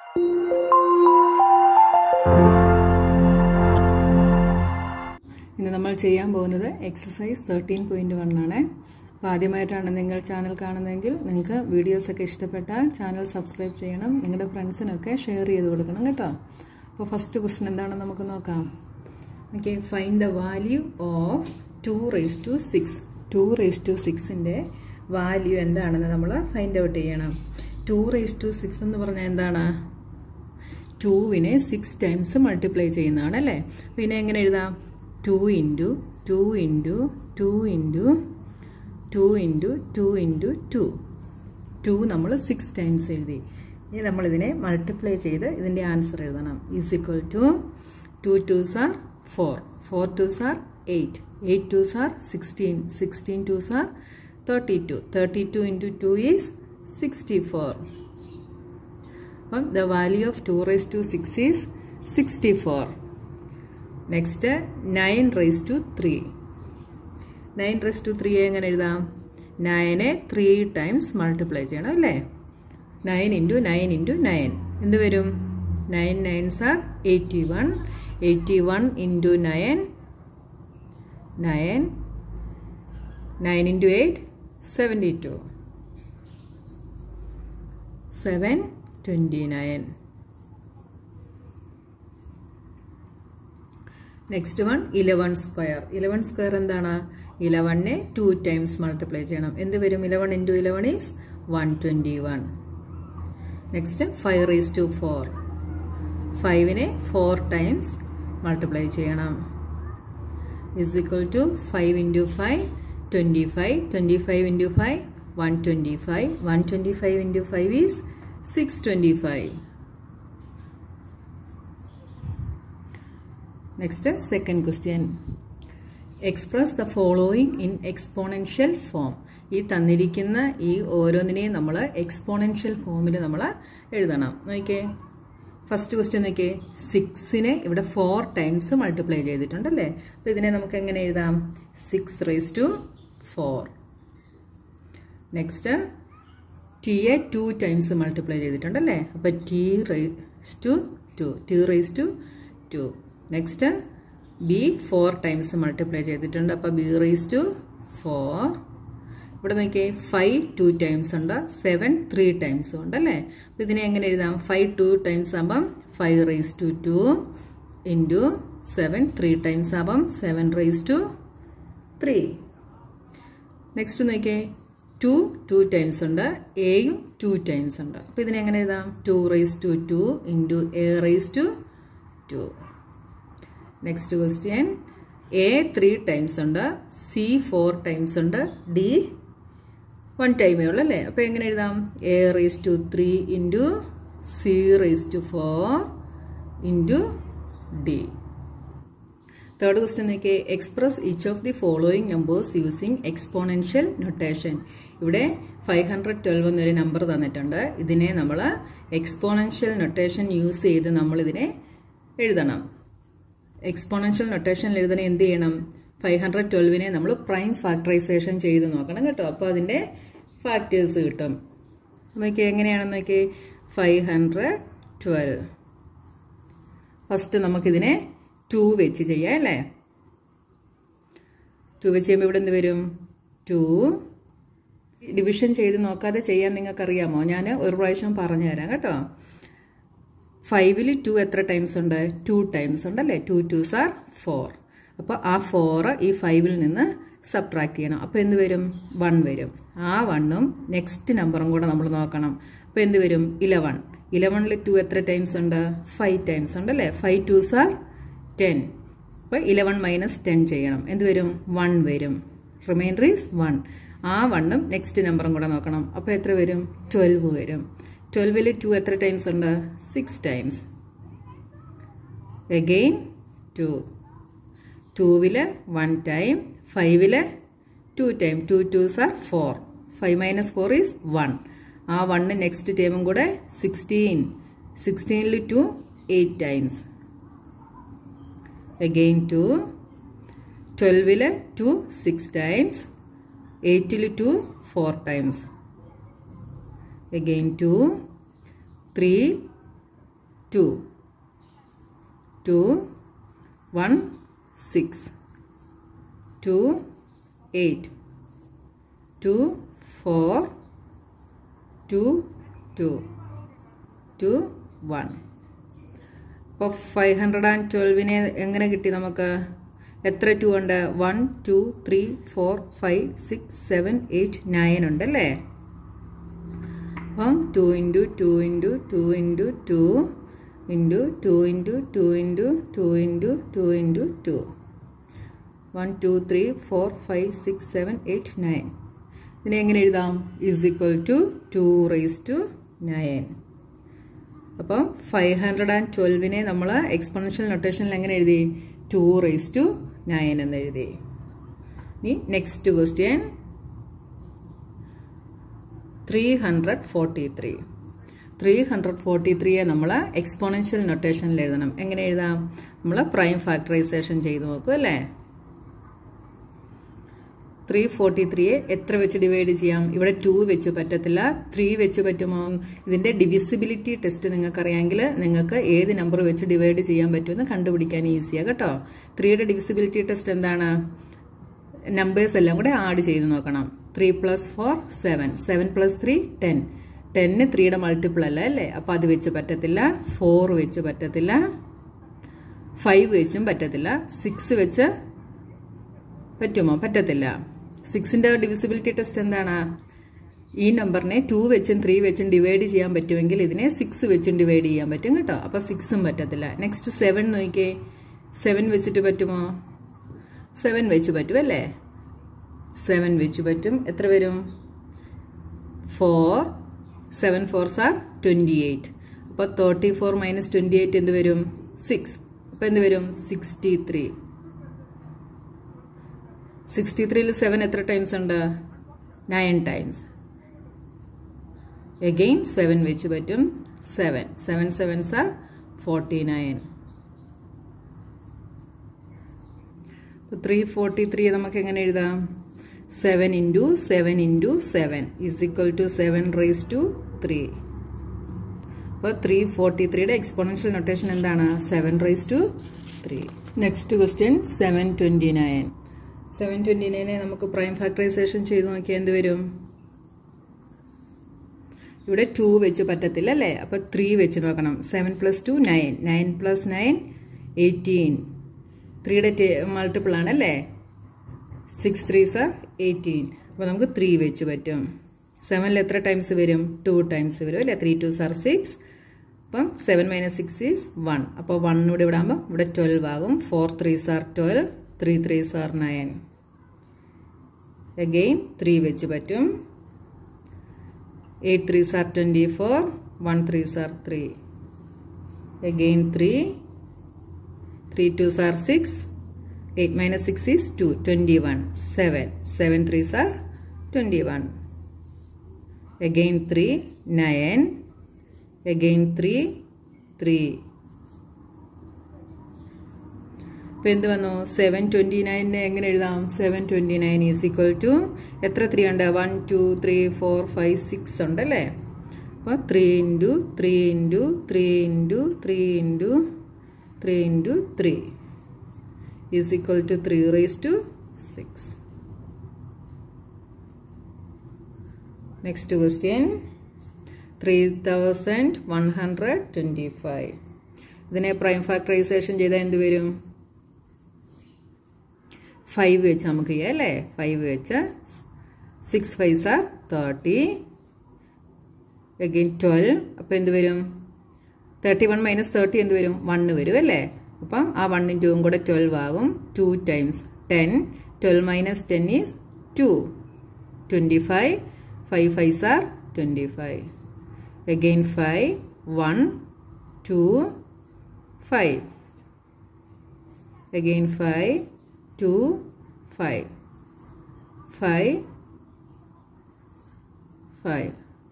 ഇന്ന് നമ്മൾ ചെയ്യാൻ പോകുന്നത് എക്സസൈസ് തേർട്ടീൻ പോയിന്റ് വൺ ആണ് അപ്പോൾ ആദ്യമായിട്ടാണ് നിങ്ങൾ ചാനൽ കാണുന്നതെങ്കിൽ നിങ്ങൾക്ക് വീഡിയോസൊക്കെ ഇഷ്ടപ്പെട്ടാൽ ചാനൽ സബ്സ്ക്രൈബ് ചെയ്യണം നിങ്ങളുടെ ഫ്രണ്ട്സിനൊക്കെ ഷെയർ ചെയ്ത് കൊടുക്കണം കേട്ടോ അപ്പോൾ ഫസ്റ്റ് ക്വസ്റ്റ്യൻ എന്താണെന്ന് നമുക്ക് നോക്കാം okay find the value of two raise to six two raise to സിക്സിൻ്റെ വാല്യൂ എന്താണെന്ന് നമ്മൾ ഫൈൻഡ് ഔട്ട് ചെയ്യണം ടു റേസ് ടു സിക്സ് എന്ന് പറഞ്ഞാൽ എന്താണ് ടൂവിനെ സിക്സ് ടൈംസ് മൾട്ടിപ്ലൈ ചെയ്യുന്നതാണ് അല്ലേ പിന്നെ എങ്ങനെ എഴുതാം two into two into two into two into two into two two നമ്മൾ സിക്സ് ടൈംസ് എഴുതി ഇനി നമ്മളിതിനെ മൾട്ടിപ്ലൈ ചെയ്ത് ഇതിൻ്റെ ആൻസർ എഴുതണം is equal to two twos are four four twos are eight eight twos are sixteen sixteen twos are thirty two thirty two into two is sixty four അപ്പം the value of two raise to six is sixty four next nine raise to three nine raise to three എങ്ങനെ എഴുതാം നയനെ three times multiply ചെയ്യണം അല്ലേ nine into nine into nine എന്ത് വരും nine nines are eighty one eighty one into nine nine nine into eight seventy two seven twenty nine next one eleven square eleven square എന്താണ് ഇലവണിനെ two times multiply ചെയ്യണം എന്ത് വരും eleven into eleven is one twenty one next five raise to four ഫൈവിനെ four times multiply ചെയ്യണം is equal to five into five twenty five twenty five into five one twenty five one twenty five into five is six twenty five next second question express the following in exponential form ഈ തന്നിരിക്കുന്ന ഈ ഓരോന്നിനെയും നമ്മൾ exponential ഫോമിൽ നമ്മൾ എഴുതണം നോക്കിയേ first question നോക്കിയേ സിക്സിനെ ഇവിടെ ഫോർ ടൈംസ് മൾട്ടിപ്ലൈ ചെയ്തിട്ടുണ്ടല്ലേ അപ്പോൾ ഇതിനെ നമുക്ക് എങ്ങനെ എഴുതാം six raise to for next ടിയെ to times multiply ചെയ്തിട്ടുണ്ടല്ലേ അപ്പോൾ T raise to to T raise to to next B four times multiply ചെയ്തിട്ടുണ്ട് അപ്പോൾ ബി റേസ് ടു ഫോർ ഇവിടെ നോക്കിയേ ഫൈവ് ടു ടൈംസ് ഉണ്ട് സെവൻ ത്രീ ടൈംസും ഉണ്ട് അല്ലേ അപ്പോൾ ഇതിനെ എങ്ങനെ എഴുതാം ഫൈവ് ടു ടൈംസ് ആകുമ്പം five raise to two into seven three times ആകുമ്പം seven raise to three next നോക്കിയേ ടു ടു ടൈംസ് ഉണ്ട് എയും ടു ടൈംസ് ഉണ്ട് അപ്പോൾ ഇതിനെ എങ്ങനെ എഴുതാം to raise to two into A raise to to next question A three times ഉണ്ട് സി ഫോർ ടൈംസ് ഉണ്ട് ഡി വൺ ടൈമേ ഉള്ളൂ അല്ലേ അപ്പോൾ എങ്ങനെ എഴുതാം A raise to three into C raise to four into D third question നോക്കിയേ express each of the following numbers using exponential notation ഇവിടെ five hundred twelve എന്നൊരു നമ്പർ തന്നിട്ടുണ്ട് ഇതിനെ നമ്മൾ എക്സ്പോണൻഷ്യൽ നൊട്ടേഷൻ യൂസ് ചെയ്ത് നമ്മൾ ഇതിനെ എഴുതണം എക്സ്പോണൻഷ്യൽ നൊട്ടേഷനിൽ എഴുതണ എന്ത് ചെയ്യണം ഫൈവ് ഹൺഡ്രഡ് ട്വൽവിനെ നമ്മൾ പ്രൈം ഫാക്ടറൈസേഷൻ ചെയ്ത് നോക്കണം കേട്ടോ അപ്പോൾ അതിൻ്റെ ഫാക്ടേഴ്സ് കിട്ടും നോക്കി എങ്ങനെയാണെന്ന് നോക്കി ഫൈവ് ഹൺഡ്രഡ് ട്വൽവ് ഫസ്റ്റ് നമുക്കിതിനെ ടു വെച്ച് ചെയ്യാം അല്ലേ ടു വെച്ച് ചെയ്യുമ്പോൾ ഇവിടെ എന്ത് വരും ടു ഡിവിഷൻ ചെയ്ത് നോക്കാതെ ചെയ്യാൻ നിങ്ങൾക്കറിയാമോ ഞാൻ ഒരു പ്രാവശ്യം പറഞ്ഞു തരാം കേട്ടോ ഫൈവിൽ ടു എത്ര ടൈംസ് ഉണ്ട് ടു ടൈംസ് ഉണ്ടല്ലേ ടു ടൂസ് ആർ ഫോർ അപ്പോൾ ആ ഫോറ് ഈ ഫൈവിൽ നിന്ന് സബ്ട്രാക്ട് ചെയ്യണം അപ്പോൾ എന്ത് വരും വൺ വരും ആ വണ്ണും നെക്സ്റ്റ് നമ്പറും കൂടെ നമ്മൾ നോക്കണം അപ്പോൾ എന്ത് വരും ഇലവൺ ഇലവണിൽ ടു എത്ര ടൈംസ് ഉണ്ട് ഫൈവ് ടൈംസ് ഉണ്ടല്ലേ ഫൈവ് ടൂസ് ആർ ടെൻ അപ്പോൾ ഇലവൺ മൈനസ് ടെൻ ചെയ്യണം എന്ത് വരും വൺ വരും റിമൈൻഡർ ഈസ് വൺ ആ വണ്ണും നെക്സ്റ്റ് നമ്പറും കൂടെ നോക്കണം അപ്പോൾ എത്ര വരും ട്വൽവ് വരും ട്വൽവിൽ ടു എത്ര ടൈംസ് ഉണ്ട് സിക്സ് ടൈംസ് എഗെയിൻ ടു ടൂവിൽ വൺ ടൈം ഫൈവിൽ two time two twos are four five minus four is one ആ വണ്ണ് നെക്സ്റ്റ് ടൈമും കൂടെ സിക്സ്റ്റീൻ സിക്സ്റ്റീനിൽ two eight times again two ട്വൽവിൽ ടു സിക്സ് ടൈംസ് എയ്റ്റിൽ two four times again two three two two one six two eight two four two two two one അപ്പോൾ five hundred and ട്വൽവിനെ എങ്ങനെ കിട്ടി നമുക്ക് എത്ര ടു ഉണ്ട് one two three four five six seven eight nine ഉണ്ട് അല്ലേ അപ്പം two into two into two into two into two into two into two into two into two one two three four five six seven eight nine ഇതിനെ എങ്ങനെ എഴുതാം is equal to two raise to nine അപ്പം five hundred and ട്വൽവിനെ നമ്മൾ exponential നൊട്ടേഷനിൽ എങ്ങനെ എഴുതി to raise to nine എന്ന് എഴുതി ഇനി next question three hundred forty three three hundred forty ത്രീയെ നമ്മൾ എക്സ്പോണൻഷ്യൽ നൊട്ടേഷനിൽ എഴുതണം എങ്ങനെ എഴുതാം നമ്മൾ പ്രൈം ഫാക്ടറൈസേഷൻ ചെയ്ത് നോക്കും അല്ലേ ത്രീ ഫോർട്ടി ത്രീയെ എത്ര വെച്ച് ഡിവൈഡ് ചെയ്യാം ഇവിടെ ടു വെച്ച് പറ്റത്തില്ല ത്രീ വെച്ച് പറ്റുമോ ഇതിന്റെ ഡിവിസിബിലിറ്റി ടെസ്റ്റ് നിങ്ങൾക്കറിയാമെങ്കിൽ നിങ്ങൾക്ക് ഏത് നമ്പർ വെച്ച് ഡിവൈഡ് ചെയ്യാൻ പറ്റുമെന്ന് കണ്ടുപിടിക്കാൻ ഈസിയാണ് കേട്ടോ ത്രീയുടെ ഡിവിസിബിലിറ്റി ടെസ്റ്റ് എന്താണ് നമ്പേഴ്സ് എല്ലാം കൂടെ ആഡ് ചെയ്ത് നോക്കണം three plus four seven seven plus three ten ten ത്രീയുടെ മൾട്ടിപ്പിൾ അല്ല അല്ലേ അപ്പം അത് വെച്ച് പറ്റത്തില്ല ഫോർ വെച്ച് പറ്റത്തില്ല ഫൈവ് വെച്ചും പറ്റത്തില്ല സിക്സ് വെച്ച് പറ്റുമോ പറ്റത്തില്ല സിക്സിന്റെ ഡിവിസിബിലിറ്റി ടെസ്റ്റ് എന്താണ് ഈ നമ്പറിനെ ടു വെച്ചും ത്രീ വെച്ചും ഡിവൈഡ് ചെയ്യാൻ പറ്റുമെങ്കിൽ ഇതിനെ സിക്സ് വെച്ചും ഡിവൈഡ് ചെയ്യാൻ പറ്റും കേട്ടോ അപ്പൊ സിക്സും പറ്റത്തില്ല നെക്സ്റ്റ് സെവൻ നോക്കിയേ സെവൻ വെച്ചിട്ട് പറ്റുമോ സെവൻ വെച്ച് പറ്റും അല്ലേ സെവൻ വെച്ച് പറ്റും എത്ര വരും four seven four are twenty eight അപ്പോൾ thirty four minus twenty eight എന്ത് വരും സിക്സ് അപ്പോൾ എന്ത് വരും സിക്സ്റ്റി ത്രീ സിക്സ്റ്റി ത്രീയിൽ സെവൻ എത്ര ടൈംസ് ഉണ്ട് നയൻ ടൈംസ് എഗെയിൻ സെവൻ വെച്ച് പറ്റും seven seven sevens are forty nine three forty three നമുക്ക് എങ്ങനെ എഴുതാം seven into seven into seven is equal to seven raise to three അപ്പോൾ ത്രീ ഫോർട്ടി ത്രീയുടെ എക്സ്പോണൻഷ്യൽ നൊട്ടേഷൻ എന്താണ് seven raise to three next question seven twenty nine seven twenty നയനെ നമുക്ക് prime factorisation ചെയ്ത് നോക്കിയാൽ എന്ത് വരും ഇവിടെ ടു വെച്ച് പറ്റത്തില്ല അല്ലേ അപ്പോൾ ത്രീ വെച്ച് നോക്കണം seven plus two nine nine plus nine eighteen ത്രീയുടെ മൾട്ടിപ്പിൾ ആണ് അല്ലേ സിക്സ് ത്രീ സാർ എയ്റ്റീൻ അപ്പോൾ നമുക്ക് ത്രീ വെച്ച് പറ്റും സെവനിൽ എത്ര ടൈംസ് വരും ടു ടൈംസ് വരും അല്ലേ ത്രീ ടു സാർ സിക്സ് അപ്പം seven minus six is one അപ്പോൾ വൺ ഇവിടെ ഇവിടെ ആകുമ്പോൾ ഇവിടെ ട്വൽവ് ആകും four three are twelve three three are nine again three വെച്ച് പറ്റും eight three are twenty four one three are three again three three two are six eight minus six is two twenty one seven seven three are twenty one again three nine again three three ഇപ്പം എന്ത് വന്നു seven twenty നയനിനെ എങ്ങനെ എഴുതാം seven twenty nine is equal to എത്ര three ഉണ്ട് one two three four five six ഉണ്ട് അല്ലേ അപ്പോൾ three into three into three into three into three into three is equal to three raise to six next question three thousand one hundred twenty five ഇതിനെ prime factorisation ചെയ്താൽ എന്ത് വരും five വെച്ച് നമുക്ക് ചെയ്യാം അല്ലേ ഫൈവ് വെച്ച് six five sir thirty again twelve അപ്പോൾ എന്ത് വരും തേർട്ടി വൺ മൈനസ് തേർട്ടി എന്ത് വരും വണ്ണ് വരും അല്ലേ അപ്പം ആ വണ്ണും ടൂവും കൂടെ ട്വൽവ് ആകും two times ten twelve minus ten is two twenty five five five sir twenty five again five one two five again five two five five five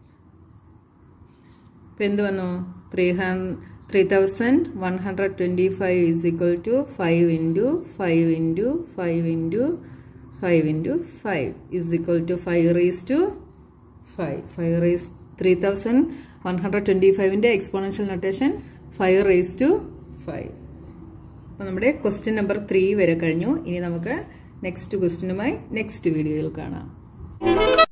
ഇപ്പം എന്ത് വന്നു three hun three thousand one hundred twenty five is equal to five into five into five into five into five is equal to five raise to five five raise three thousand one hundred twenty ഫൈവിൻ്റെ exponential notation five raise to five അപ്പോൾ നമ്മുടെ question number three വരെ കഴിഞ്ഞു ഇനി നമുക്ക് next ക്വസ്റ്റ്യനുമായി next വീഡിയോയിൽ കാണാം